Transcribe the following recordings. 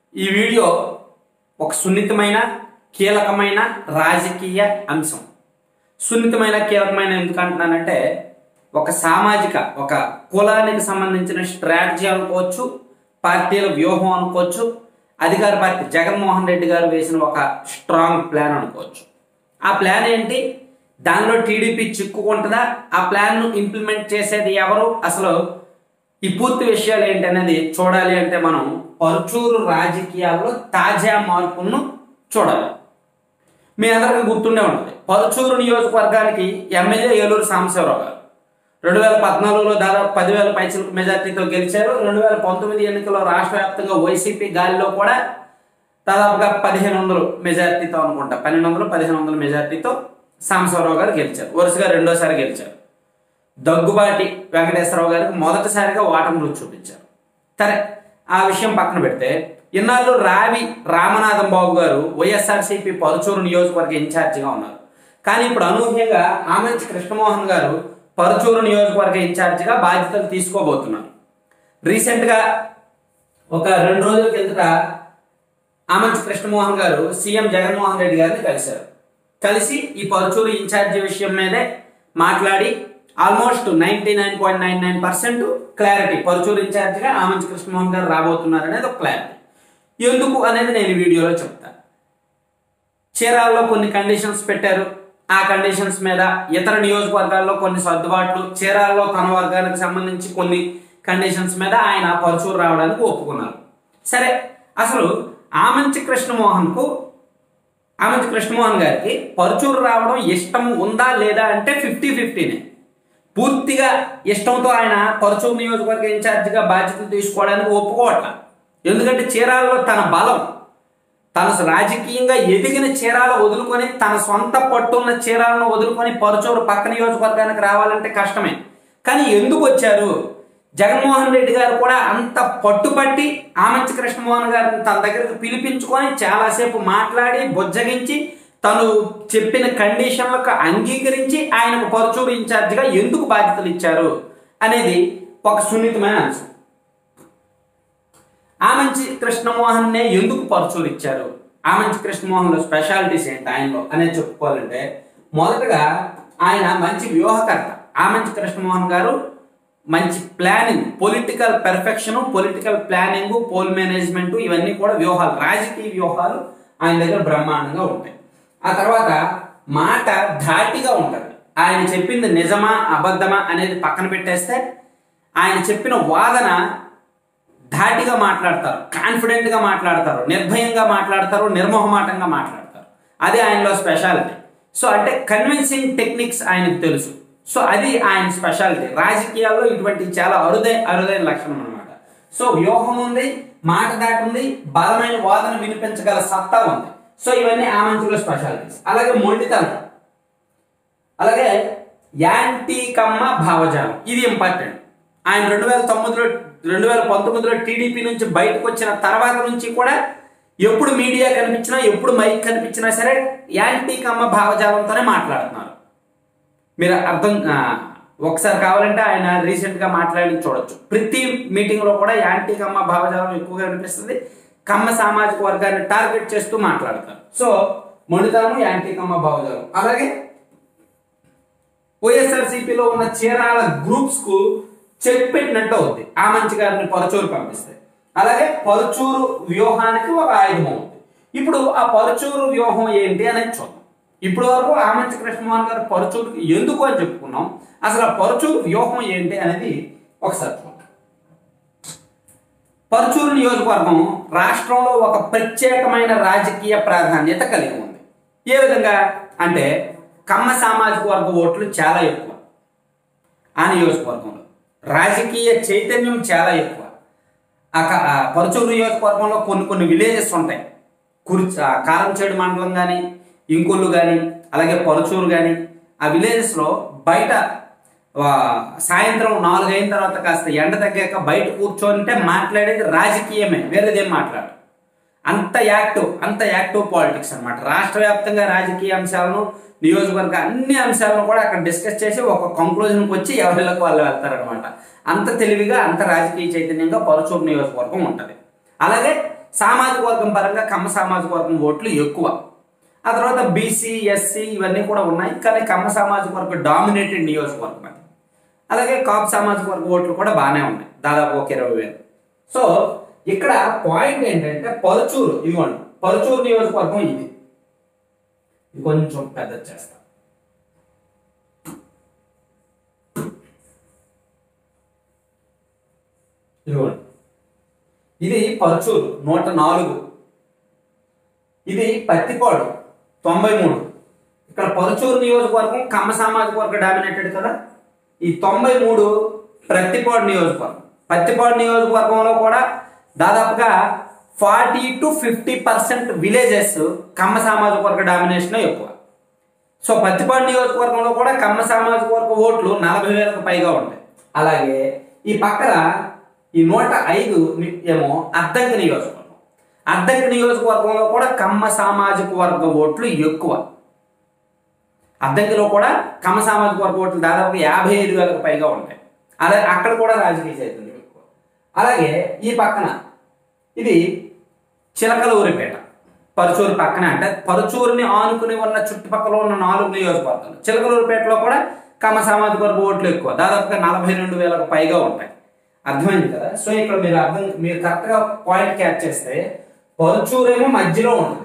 ఈ వీడియో ఒక సున్నితమైన కీలకమైన రాజకీయ అంశం సున్నితమైన కీలకమైన ఎందుకు అంటున్నానంటే ఒక సామాజిక ఒక కులానికి సంబంధించిన స్ట్రాటజీ అనుకోవచ్చు పార్టీల వ్యూహం అనుకోవచ్చు అధికార పార్టీ జగన్మోహన్ రెడ్డి గారు వేసిన ఒక స్ట్రాంగ్ ప్లాన్ అనుకోవచ్చు ఆ ప్లాన్ ఏంటి దానిలో టీడీపీ చిక్కుకుంటుందా ఆ ప్లాన్ను ఇంప్లిమెంట్ చేసేది ఎవరు అసలు ఈ పూర్తి విషయాలు ఏంటి అనేది చూడాలి అంటే మనం పరుచూరు రాజకీయాల్లో తాజా మార్పులను చూడాలి మీ అందరికీ గుర్తుండే ఉంటుంది పరుచూరు నియోజకవర్గానికి ఎమ్మెల్యే ఏలూరు సాంబశివరావు గారు రెండు వేల పద్నాలుగులో దాదాపు పదివేల పైసలకు మెజార్టీతో గెలిచారు రెండు వేల పంతొమ్మిది ఎన్నికల్లో రాష్ట్ర వ్యాప్తంగా వైసీపీ గాలిలో కూడా దాదాపుగా పదిహేను వందలు మెజార్టీతో అనుకుంటా పన్నెండు వందలు పదిహేను వందల మెజార్టీతో సాంబశివరావు గారు గెలిచారు వరుసగా రెండోసారి గెలిచారు దగ్గుబాటి వెంకటేశ్వరరావు గారికి మొదటిసారిగా ఓటమి రుచి చూపించారు సరే ఆ విషయం పక్కన పెడితే ఇన్నాళ్ళు రావి రామనాథం బాబు గారు వైఎస్ఆర్సీపీ పరుచూరు నియోజకవర్గ ఇన్ఛార్జిగా ఉన్నారు కానీ ఇప్పుడు అనూహ్యంగా ఆమంచి కృష్ణమోహన్ గారు పరుచూరు నియోజకవర్గ ఇన్ఛార్జిగా బాధ్యతలు తీసుకోబోతున్నారు రీసెంట్గా ఒక రెండు రోజుల కిందట ఆమంచి కృష్ణమోహన్ గారు సీఎం జగన్మోహన్ రెడ్డి గారిని కలిశారు కలిసి ఈ పరుచూరు ఇన్ఛార్జి విషయం మీదే మాట్లాడి almost ninety nine point nine nine percent clarity Paruchuru ఇన్ఛార్జిగా ఆమంచి కృష్ణమోహన్ గారు రాబోతున్నారు అనేది ఒక క్లారిటీ ఎందుకు అనేది నేను ఈ వీడియోలో చెప్తాను చీరాల్లో కొన్ని కండిషన్స్ పెట్టారు ఆ కండిషన్స్ మీద ఇతర నియోజకవర్గాల్లో కొన్ని సర్దుబాట్లు చీరాల్లో తన వర్గానికి సంబంధించి కొన్ని కండిషన్స్ మీద ఆయన పరుచూరు రావడానికి ఒప్పుకున్నారు సరే అసలు ఆమంచి కృష్ణమోహన్కు ఆమంచి కృష్ణమోహన్ గారికి పరుచూరు రావడం ఇష్టం ఉందా లేదా అంటే ఫిఫ్టీ ఫిఫ్టీనే పూర్తిగా ఇష్టంతో ఆయన పరుచూరు నియోజకవర్గ ఇన్ఛార్జిగా బాధ్యతలు తీసుకోవడానికి ఒప్పుకోవట్ల ఎందుకంటే చీరాలలో తన బలం తన రాజకీయంగా ఎదిగిన చీరాలు వదులుకొని తన సొంత పట్టున్న చీరాలను వదులుకొని పరుచూరు పక్క నియోజకవర్గానికి రావాలంటే కష్టమే కానీ ఎందుకు వచ్చారు జగన్మోహన్ రెడ్డి గారు కూడా అంత పట్టుపట్టి ఆమంచి కృష్ణమోహన్ గారిని తన దగ్గరకు పిలిపించుకొని చాలాసేపు మాట్లాడి బుజ్జగించి తను చెప్పిన కండిషన్లకు అంగీకరించి ఆయనకు పరుచూరు ఇన్ఛార్జిగా ఎందుకు బాధ్యతలు ఇచ్చారు అనేది ఒక సున్నితమైన అంశం ఆమంచి కృష్ణమోహన్నే ఎందుకు పరుచూరు ఇచ్చారు ఆమంచి కృష్ణమోహన్లో స్పెషాలిటీస్ ఏంటి ఆయనలో అనేది చెప్పుకోవాలంటే మొదటగా ఆయన మంచి వ్యూహకర్త ఆమంచి కృష్ణమోహన్ గారు మంచి planning political perfection political planning poll management ఇవన్నీ కూడా వ్యూహాలు రాజకీయ వ్యూహాలు ఆయన దగ్గర బ్రహ్మాండంగా ఉంటాయి ఆ తర్వాత మాట ధాటిగా ఉంటుంది ఆయన చెప్పింది నిజమా అబద్ధమా అనేది పక్కన పెట్టేస్తే ఆయన చెప్పిన వాదన ధాటిగా మాట్లాడతారు కాన్ఫిడెంట్గా మాట్లాడతారు నిర్భయంగా మాట్లాడతారు నిర్మోహమాటంగా మాట్లాడతారు అది ఆయనలో స్పెషాలిటీ సో అంటే కన్విన్సింగ్ టెక్నిక్స్ ఆయనకు తెలుసు సో అది ఆయన స్పెషాలిటీ రాజకీయాల్లో ఇటువంటి చాలా అరుదైన అరుదైన లక్షణం అనమాట సో వ్యూహం ఉంది మాట దాటి ఉంది బలమైన వాదన వినిపించగల సత్తా ఉంది సో ఇవన్నీ ఆ మంచిలో స్పెషాలిటీస్ అలాగే మొండితనం అలాగే యాంటీకమ్మ భావజాలం ఇది ఇంపార్టెంట్ ఆయన రెండు వేల తొమ్మిదిలో రెండు వేల పంతొమ్మిదిలో టీడీపీ నుంచి బయటకు వచ్చిన తర్వాత నుంచి కూడా ఎప్పుడు మీడియా కనిపించినా ఎప్పుడు మైక్ కనిపించినా సరే యాంటీకమ్మ భావజాలంతోనే మాట్లాడుతున్నారు మీరు అర్థం ఒకసారి కావాలంటే ఆయన రీసెంట్గా మాట్లాడి చూడొచ్చు ప్రతి మీటింగ్లో కూడా యాంటీ కమ్మ భావజాలం ఎక్కువగా కనిపిస్తుంది కమ్మ సామాజిక వర్గాన్ని టార్గెట్ చేస్తూ మాట్లాడతారు సో మొండితనం యాంటీ కమ్మ భావజాలం అలాగే వైఎస్ఆర్సీపీలో ఉన్న చీరాల గ్రూప్స్ కు చెక్ పెట్టినట్టు అవుద్ది ఆ మంచి గారిని పరచూరు పంపిస్తే అలాగే పరుచూరు వ్యూహానికి ఒక ఆయుధం అవుతుంది ఇప్పుడు ఆ పరుచూరు వ్యూహం ఏంటి అనేది చూద్దాం ఇప్పటి వరకు ఆమంచి కృష్ణమోహన్ గారు పరుచూరుకి ఎందుకు అని చెప్పుకున్నాం అసలు ఆ పరుచూరు వ్యూహం ఏంటి అనేది ఒకసారి చూద్దాం పరుచూరు నియోజకవర్గం రాష్ట్రంలో ఒక ప్రత్యేకమైన రాజకీయ ప్రాధాన్యత కలిగి ఉంది ఏ విధంగా అంటే కమ్మ సామాజిక వర్గ ఓట్లు చాలా ఎక్కువ ఆ నియోజకవర్గంలో రాజకీయ చైతన్యం చాలా ఎక్కువ ఆ పరుచూరు నియోజకవర్గంలో కొన్ని కొన్ని విలేజెస్ ఉంటాయి కుర్చ కారంచేడు మండలం కానీ ఇంకొల్లు కానీ అలాగే పరుచూరు కానీ ఆ విలేజెస్లో బయట సాయంత్రం నాలుగు అయిన తర్వాత కాస్త ఎండ తగ్గాక బయట కూర్చోంటే మాట్లాడేది రాజకీయమే వేరేదేం మాట్లాడు అంత యాక్టివ్ అంత యాక్టివ్ పాలిటిక్స్ అనమాట రాష్ట్ర వ్యాప్తంగా రాజకీయ అంశాలను నియోజకవర్గ అన్ని అంశాలను కూడా అక్కడ డిస్కస్ చేసి ఒక కంక్లూజన్కి వచ్చి ఎవరిలకు వాళ్ళు వెళ్తారనమాట అంత తెలివిగా అంత రాజకీయ చైతన్యంగా పరుచూరు నియోజకవర్గం ఉంటుంది అలాగే సామాజిక వర్గం పరంగా కమ్మ సామాజిక వర్గం ఓట్లు ఎక్కువ ఆ తర్వాత బీసీ ఎస్సీ ఇవన్నీ కూడా ఉన్నాయి కానీ కమ్మ సామాజిక వర్గం డామినేటెడ్ నియోజకవర్గం అది అలాగే కాపు సామాజిక వర్గ ఓట్లు కూడా బాగానే ఉన్నాయి దాదాపు ఒక ఇరవై వేలు సో ఇక్కడ పాయింట్ ఏంటంటే పరుచూరు ఇదిగోండి పరుచూరు నియోజకవర్గం ఇది ఇది కొంచెం పెద్ద చేస్తా ఇదిగోండి ఇది పరుచూరు నూట నాలుగు ఇది పత్తిపాడు తొంభై మూడు ఇక్కడ పరుచూరు నియోజకవర్గం కమ్మ సామాజిక వర్గ డామినేటెడ్ కదా ఈ తొంభై మూడు ప్రత్తిపాడు నియోజకవర్గం పత్తిపాడు నియోజకవర్గంలో కూడా దాదాపుగా forty to fifty percent villages Kamma సామాజిక వర్గ డామినేషన్ ఎక్కువ సో పత్తిపాడు నియోజకవర్గంలో కూడా కమ్మ సామాజిక వర్గ ఓట్లు నలభై వేలకు పైగా ఉంటాయి అలాగే ఈ పక్కన ఈ నూట ఐదు ని- ఏమో అద్దంకి నియోజకవర్గం అద్దంకి నియోజకవర్గంలో కూడా కమ్మ సామాజిక వర్గ ఓట్లు ఎక్కువ అద్దంకిలో కూడా కమ్మ సామాజిక వర్గ ఓట్లు దాదాపు యాభై ఐదు వేలకు పైగా ఉంటాయి అలాగే అక్కడ కూడా రాజకీయ చైతన్యం ఎక్కువ అలాగే ఈ పక్కన ఇది చిలకలూరిపేట పరుచూరు పక్కన అంటే పరుచూరుని ఆనుకుని ఉన్న చుట్టుపక్కల ఉన్న నాలుగు నియోజకవర్గాలు చిలకలూరిపేటలో కూడా కమ్మ సామాజిక వర్గ ఓట్లు ఎక్కువ దాదాపుగా నలభై రెండు వేలకు పైగా ఉంటాయి అర్థమైంది కదా సో ఇక్కడ మీరు అర్థం మీరు కరెక్ట్ గా పాయింట్ క్యాచ్ చేస్తే పరుచూరేమో మధ్యలో ఉంటుంది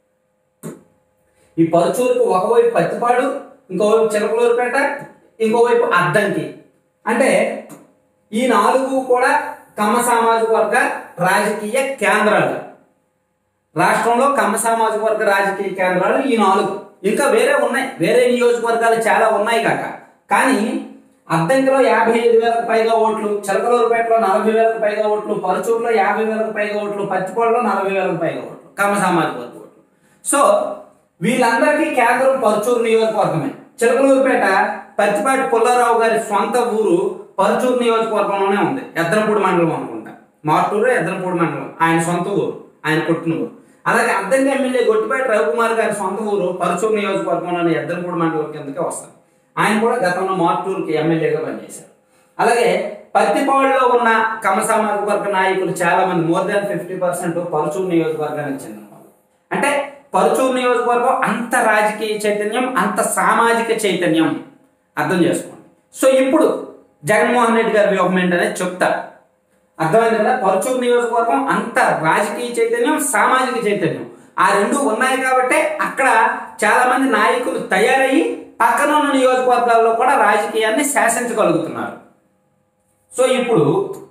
ఈ పరుచూరుకు ఒకవైపు పత్తిపాడు ఇంకోవైపు చిలకలూరుపేట ఇంకోవైపు అద్దంకి అంటే ఈ నాలుగు కూడా కమ్మ సామాజిక వర్గ రాజకీయ కేంద్రాలు రాష్ట్రంలో కమ్మ సామాజిక వర్గ రాజకీయ కేంద్రాలు ఈ నాలుగు ఇంకా వేరే ఉన్నాయి వేరే నియోజకవర్గాలు చాలా ఉన్నాయి కాక కానీ అద్దంకిలో యాభై ఐదు వేలకు పైగా ఓట్లు చిలకలూరుపేటలో నలభై వేలకు పైగా ఓట్లు పరుచూరులో యాభై వేలకు పైగా ఓట్లు పత్తిపాడులో నలభై వేలకు పైగా ఓట్లు కమ్మ సామాజిక వర్గ ఓట్లు సో వీళ్ళందరికీ కేంద్రం పరుచూరు నియోజకవర్గమే చిలకలూరుపేట పత్తిపాటి పుల్లారావు గారి సొంత ఊరు పరుచూరు నియోజకవర్గంలోనే ఉంది ఎద్దనపూడి మండలం అనుకుంటా మార్టూరు ఎద్దనపూడి మండలం ఆయన సొంత ఊరు ఆయన పుట్టిన ఊరు అలాగే అద్దంకి ఎమ్మెల్యే గొట్టిపేట రవికుమార్ గారి సొంత ఊరు పరుచూరు నియోజకవర్గంలోని ఎద్దనపూడి మండలం కిందకే వస్తారు ఆయన కూడా గతంలో మార్టూరుకి ఎమ్మెల్యేగా పనిచేశారు అలాగే పత్తిపాడులో ఉన్న కమ సామాజిక వర్గ నాయకులు చాలా మంది more than fifty percent Paruchuru నియోజకవర్గానికి చెందిన వాళ్ళు అంటే పరుచూరు నియోజకవర్గం అంత రాజకీయ చైతన్యం అంత సామాజిక చైతన్యం అర్థం చేసుకోండి సో ఇప్పుడు జగన్మోహన్ రెడ్డి గారి వ్యూహం ఏంటనేది చెప్తా అర్థమైంది కదా పరుచూరు నియోజకవర్గం అంత రాజకీయ చైతన్యం సామాజిక చైతన్యం ఆ రెండు ఉన్నాయి కాబట్టి అక్కడ చాలా మంది నాయకులు తయారయ్యి పక్కన ఉన్న నియోజకవర్గాల్లో కూడా రాజకీయాన్ని శాసించగలుగుతున్నారు సో ఇప్పుడు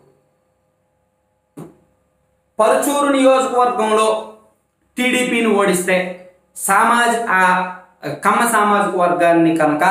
పరుచూరు నియోజకవర్గంలో టీడీపీని ఓడిస్తే సామాజ ఆ కమ్మ సామాజిక వర్గాన్ని కనుక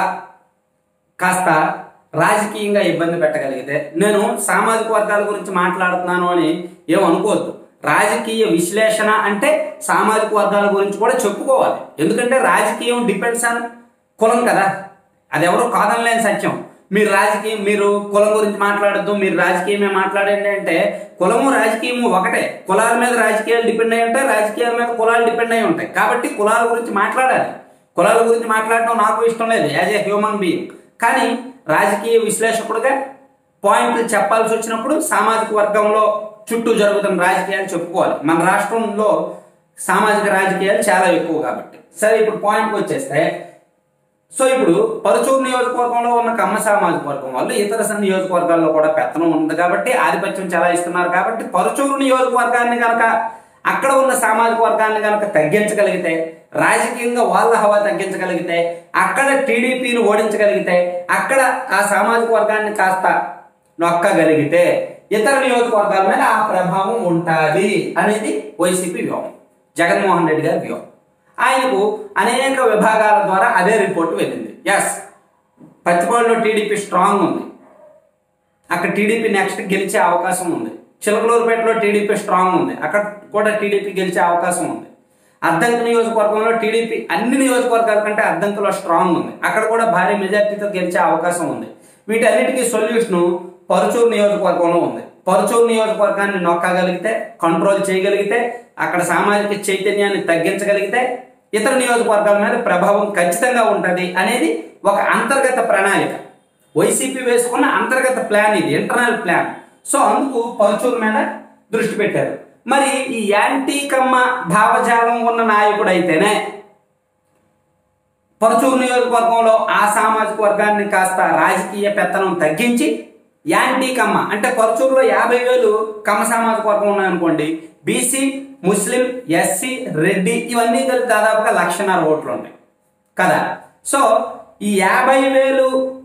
కాస్త రాజకీయంగా ఇబ్బంది పెట్టగలిగితే నేను సామాజిక వర్గాల గురించి మాట్లాడుతున్నాను అని ఏమనుకోవద్దు రాజకీయ విశ్లేషణ అంటే సామాజిక వర్గాల గురించి కూడా చెప్పుకోవాలి ఎందుకంటే రాజకీయం డిపెండ్స్ ఆన్ కులం కదా అది ఎవరో కాదనలేని సత్యం మీరు రాజకీయం మీరు కులం గురించి మాట్లాడద్దు మీరు రాజకీయమే మాట్లాడండి అంటే కులము రాజకీయము ఒకటే కులాల మీద రాజకీయాలు డిపెండ్ అయి ఉంటాయి రాజకీయాల మీద కులాలు డిపెండ్ అయి ఉంటాయి కాబట్టి కులాల గురించి మాట్లాడాలి కులాల గురించి మాట్లాడడం నాకు ఇష్టం లేదు యాజ్ ఏ హ్యూమన్ బీయింగ్ కానీ రాజకీయ విశ్లేషకుడుగా పాయింట్లు చెప్పాల్సి వచ్చినప్పుడు సామాజిక వర్గంలో చుట్టూ జరుగుతున్న రాజకీయాలు చెప్పుకోవాలి మన రాష్ట్రంలో సామాజిక రాజకీయాలు చాలా ఎక్కువ కాబట్టి సరే ఇప్పుడు పాయింట్కి వచ్చేస్తే సో ఇప్పుడు పరుచూరు నియోజకవర్గంలో ఉన్న కమ్మ సామాజిక వర్గం వాళ్ళు ఇతర స- నియోజకవర్గాల్లో కూడా పెత్తనం ఉంది కాబట్టి ఆధిపత్యం చెలాయిస్తున్నారు కాబట్టి పరుచూరు నియోజకవర్గాన్ని కనుక అక్కడ ఉన్న సామాజిక వర్గాన్ని కనుక తగ్గించగలిగితే రాజకీయంగా వాళ్ళ హవా తగ్గించగలిగితే అక్కడ టీడీపీని ఓడించగలిగితే అక్కడ ఆ సామాజిక వర్గాన్ని కాస్త నొక్కగలిగితే ఇతర నియోజకవర్గాల మీద ఆ ప్రభావం ఉంటుంది అనేది వైసీపీ వ్యూహం జగన్మోహన్ రెడ్డి గారి వ్యూహం ఆయనకు అనేక విభాగాల ద్వారా అదే రిపోర్ట్ వెళ్ళింది ఎస్ పత్తిపాడులో టీడీపీ స్ట్రాంగ్ ఉంది అక్కడ టీడీపీ నెక్స్ట్ గెలిచే అవకాశం ఉంది చిలకలూరుపేటలో టీడీపీ స్ట్రాంగ్ ఉంది అక్కడ కూడా టీడీపీ గెలిచే అవకాశం ఉంది అద్దంకి నియోజకవర్గంలో టీడీపీ అన్ని నియోజకవర్గాల కంటే అద్దంకిలో స్ట్రాంగ్ ఉంది అక్కడ కూడా భారీ మెజార్టీతో గెలిచే అవకాశం ఉంది వీటన్నిటికీ సొల్యూషన్ పరుచూరు నియోజకవర్గంలో ఉంది పరుచూరు నియోజకవర్గాన్ని నొక్కగలిగితే కంట్రోల్ చేయగలిగితే అక్కడ సామాజిక చైతన్యాన్ని తగ్గించగలిగితే ఇతర నియోజకవర్గాల మీద ప్రభావం ఖచ్చితంగా ఉంటుంది అనేది ఒక అంతర్గత ప్రణాళిక వైసీపీ వేసుకున్న అంతర్గత ప్లాన్ ఇది ఇంటర్నల్ ప్లాన్ సో అందుకు పరుచూరు మీద దృష్టి పెట్టారు మరి ఈ యాంటీ కమ్మ భావజాలం ఉన్న నాయకుడు అయితేనే పరచూరు నియోజకవర్గంలో ఆ సామాజిక వర్గాన్ని కాస్త రాజకీయ పెత్తనం తగ్గించి యాంటీ కమ్మ అంటే పరచూరులో యాభై వేలు కమ్మ సామాజిక వర్గం ఉన్నాయనుకోండి బీసీ ముస్లిం ఎస్సీ రెడ్డి ఇవన్నీ కలిపి దాదాపుగా లక్షన్నర ఓట్లు ఉంటాయి కదా సో ఈ యాభై వేలు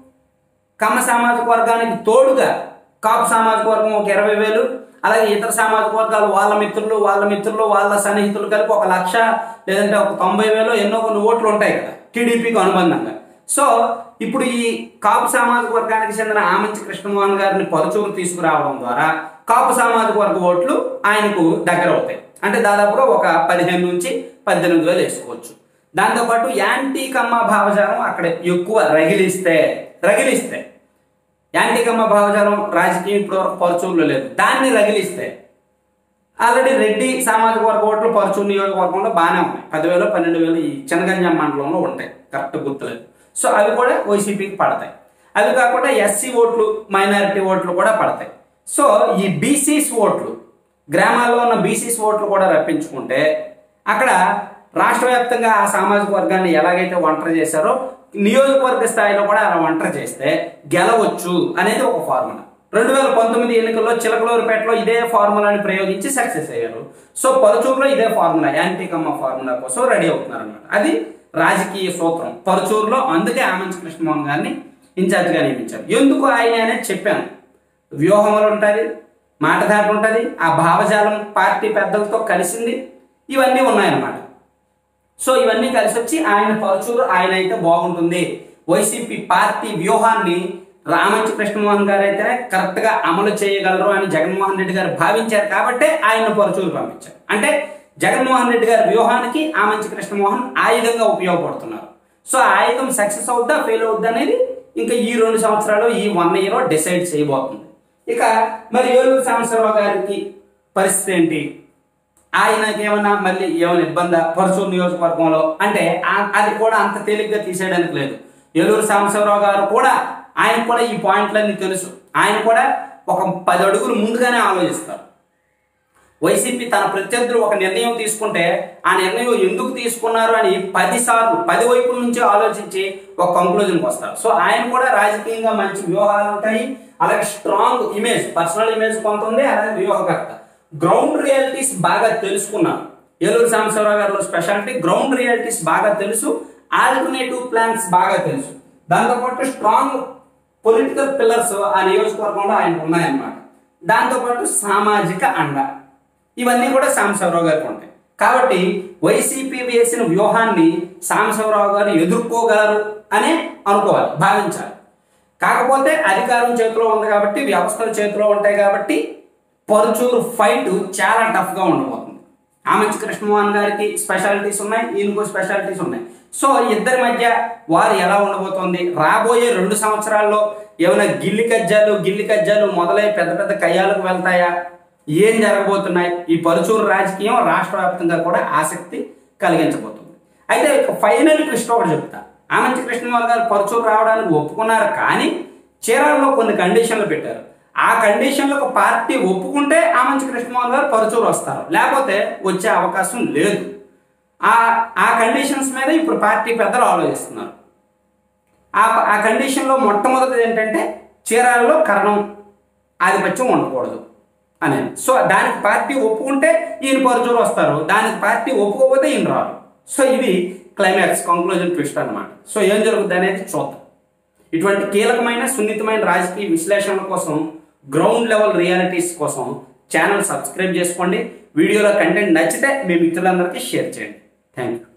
కమ్మ సామాజిక వర్గానికి తోడుగా కాపు సామాజిక వర్గం ఒక ఇరవై వేలు అలాగే ఇతర సామాజిక వర్గాలు వాళ్ళ మిత్రులు వాళ్ళ మిత్రులు వాళ్ళ సన్నిహితులు కలిపి ఒక లక్ష లేదంటే ఒక తొంభై వేలు ఎన్నో కొన్ని ఓట్లు ఉంటాయి కదా టీడీపీకి అనుబంధంగా సో ఇప్పుడు ఈ కాపు సామాజిక వర్గానికి చెందిన ఆమంచి కృష్ణమోహన్ గారిని పలుచూరు తీసుకురావడం ద్వారా కాపు సామాజిక వర్గ ఓట్లు ఆయనకు దగ్గర అవుతాయి అంటే దాదాపుగా ఒక పదిహేను నుంచి పద్దెనిమిది వేలు వేసుకోవచ్చు దాంతోపాటు యాంటీ కమ్మ భావజాలం అక్కడ ఎక్కువ రగిలిస్తే రగిలిస్తే యాంటీ కమ్మ భావజాలం రాజకీయం ఇప్పటివరకు పరుచూరులో లేదు దాన్ని రగిలిస్తే ఆల్రెడీ రెడ్డి సామాజిక వర్గ ఓట్లు పరుచూరు నియోజకవర్గంలో బాగానే ఉన్నాయి పదివేలు పన్నెండు వేలు ఈ చినగంజాం మండలంలో ఉంటాయి కరెక్ట్ గుర్తులేదు సో అవి కూడా వైసీపీకి పడతాయి అవి కాకుండా ఎస్సీ ఓట్లు మైనారిటీ ఓట్లు కూడా పడతాయి సో ఈ బీసీస్ ఓట్లు గ్రామాల్లో ఉన్న బీసీస్ ఓట్లు కూడా రప్పించుకుంటే అక్కడ రాష్ట్ర వ్యాప్తంగా ఆ సామాజిక వర్గాన్ని ఎలాగైతే ఒంటరి చేశారో నియోజకవర్గ స్థాయిలో కూడా అలా ఒంటరి చేస్తే గెలవచ్చు అనేది ఒక ఫార్ములా రెండు వేల పంతొమ్మిది ఎన్నికల్లో చిలకలూరుపేటలో ఇదే ఫార్ములాని ప్రయోగించి సక్సెస్ అయ్యారు సో పరుచూరులో ఇదే ఫార్ములా యాంటీ కమ్మ ఫార్ములా కోసం రెడీ అవుతున్నారు అనమాట అది రాజకీయ సూత్రం పరుచూరులో అందుకే ఆమంచి కృష్ణమోహన్ గారిని ఇన్ఛార్జిగా నియమించారు ఎందుకు ఆయన అనేది చెప్పాను వ్యూహంలో ఉంటుంది మాటదాట ఉంటుంది ఆ భావజాలం పార్టీ పెద్దలతో కలిసింది ఇవన్నీ ఉన్నాయన్నమాట సో ఇవన్నీ కలిసి వచ్చి ఆయన పరుచూరు ఆయన అయితే బాగుంటుంది వైసీపీ పార్టీ వ్యూహాన్ని రామంచి కృష్ణమోహన్ గారు అయితే కరెక్ట్ గా అమలు చేయగలరు అని జగన్మోహన్ రెడ్డి గారు భావించారు కాబట్టే ఆయన పరుచూరు పంపించారు అంటే జగన్మోహన్ రెడ్డి గారి వ్యూహానికి ఆమంచి కృష్ణమోహన్ ఆయుధంగా ఉపయోగపడుతున్నారు సో ఆ ఆయుధం సక్సెస్ అవుద్దా ఫెయిల్ అవుద్దా అనేది ఇంకా ఈ రెండు సంవత్సరాలు ఈ వన్ ఇయర్ డిసైడ్ చేయబోతుంది ఇక మరి ఏలూరు సాంబశివరావు గారికి పరిస్థితి ఏంటి ఆయనకి ఏమన్నా మళ్ళీ ఏమైనా ఇబ్బంది పరచూరు నియోజకవర్గంలో అంటే ఆ- అది కూడా అంత తేలిగ్గా తీసేయడానికి లేదు ఏలూరు సాంబశివరావు గారు కూడా ఆయన కూడా ఈ పాయింట్లన్నీ తెలుసు ఆయన కూడా ఒక పది అడుగులు ముందుగానే ఆలోచిస్తారు వైసీపీ తన ప్రత్యర్థులు ఒక నిర్ణయం తీసుకుంటే ఆ నిర్ణయం ఎందుకు తీసుకున్నారు అని పది సార్లు పది వైపుల నుంచి ఆలోచించి ఒక కంక్లూజన్కి వస్తారు సో ఆయన కూడా రాజకీయంగా మంచి వ్యూహాలు ఉంటాయి అలాగే స్ట్రాంగ్ ఇమేజ్ పర్సనల్ ఇమేజ్ కొంత ఉంది అలాగే వ్యూహకర్త గ్రౌండ్ రియాలిటీస్ బాగా తెలుసుకున్నారు ఏలూరు సాంబశివరావు గారిలో స్పెషాలిటీ గ్రౌండ్ రియాలిటీస్ బాగా తెలుసు ఆల్టర్నేటివ్ ప్లాన్స్ బాగా తెలుసు దాంతోపాటు స్ట్రాంగ్ పొలిటికల్ పిల్లర్స్ ఆ నియోజకవర్గంలో ఆయనకు ఉన్నాయన్నమాట దాంతోపాటు సామాజిక అండ ఇవన్నీ కూడా సాంబశివరావు గారికి ఉంటాయి కాబట్టి వైసీపీ వేసిన వ్యూహాన్ని సాంబశివరావు గారు ఎదుర్కోగలరు అనే అనుకోవాలి భావించాలి కాకపోతే అధికారం చేతిలో ఉంది కాబట్టి వ్యవస్థల చేతిలో ఉంటాయి కాబట్టి పరుచూరు ఫైట్ చాలా టఫ్గా ఉండబోతుంది ఆమంచి కృష్ణమోహన్ గారికి స్పెషాలిటీస్ ఉన్నాయి ఈయనకు స్పెషాలిటీస్ ఉన్నాయి సో ఇద్దరి మధ్య వారు ఎలా ఉండబోతోంది రాబోయే రెండు సంవత్సరాల్లో ఏమైనా గిల్లి కజ్జాలు గిల్లి కజ్జాలు మొదలై పెద్ద పెద్ద కయ్యాలకు వెళ్తాయా ఏం జరగబోతున్నాయి ఈ పరుచూరు రాజకీయం రాష్ట్ర వ్యాప్తంగా కూడా ఆసక్తి కలిగించబోతుంది అయితే ఫైనల్ ట్విస్ట్ ఒకటి చెప్తా ఆమంచి కృష్ణమోహన్ గారు పరుచూరు రావడానికి ఒప్పుకున్నారు కానీ చీరాలలో కొన్ని కండిషన్లు పెట్టారు ఆ కండిషన్లకు పార్టీ ఒప్పుకుంటే ఆమంచి కృష్ణమోహన్ గారు పరుచూరు వస్తారు లేకపోతే వచ్చే అవకాశం లేదు ఆ ఆ కండిషన్స్ మీద ఇప్పుడు పార్టీ పెద్దలు ఆలోచిస్తున్నారు ఆ ఆ కండిషన్లో మొట్టమొదటిది ఏంటంటే చీరాలలో కరణం ఆధిపత్యం ఉండకూడదు అనేది సో దానికి పార్టీ ఒప్పుకుంటే ఈయన పరుచూరు వస్తారు దానికి పార్టీ ఒప్పుకోకపోతే ఈయన రారు సో ఇది క్లైమాక్స్ కంక్లూజన్ ట్విస్ట్ అన్నమాట సో ఏం జరుగుతుంది అనేది చూద్దాం ఇటువంటి కీలకమైన సున్నితమైన రాజకీయ విశ్లేషణల కోసం గ్రౌండ్ లెవెల్ రియాలిటీస్ కోసం ఛానల్ సబ్స్క్రైబ్ చేసుకోండి వీడియోలో కంటెంట్ నచ్చితే మీ మిత్రులందరికీ షేర్ చేయండి థ్యాంక్ యూ